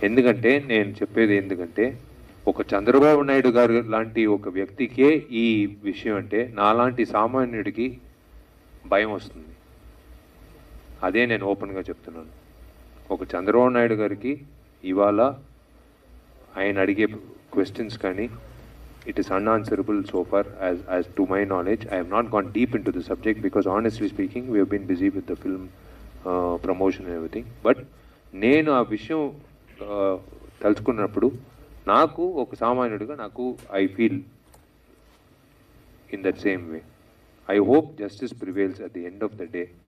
ఎందుకంటే నేను చెప్పేది ఎందుకంటే ఒక చంద్రబాబు నాయుడు గారు లాంటి ఒక వ్యక్తికే ఈ విషయం అంటే నాలాంటి సామాన్యుడికి భయం వస్తుంది అదే నేను ఓపెన్గా చెప్తున్నాను ఒక చంద్రబాబు నాయుడు గారికి ఇవాళ ఆయన అడిగే క్వశ్చన్స్ కానీ it is unanswerable so far as as to my knowledge i have not gone deep into the subject because honestly speaking we have been busy with the film uh, promotion and everything but నేను ఆ విషయం uh, తలుచుకున్నప్పుడు నాకు ఒక సామాన్యుడిగా నాకు I feel in that same way I hope justice prevails at the end of the day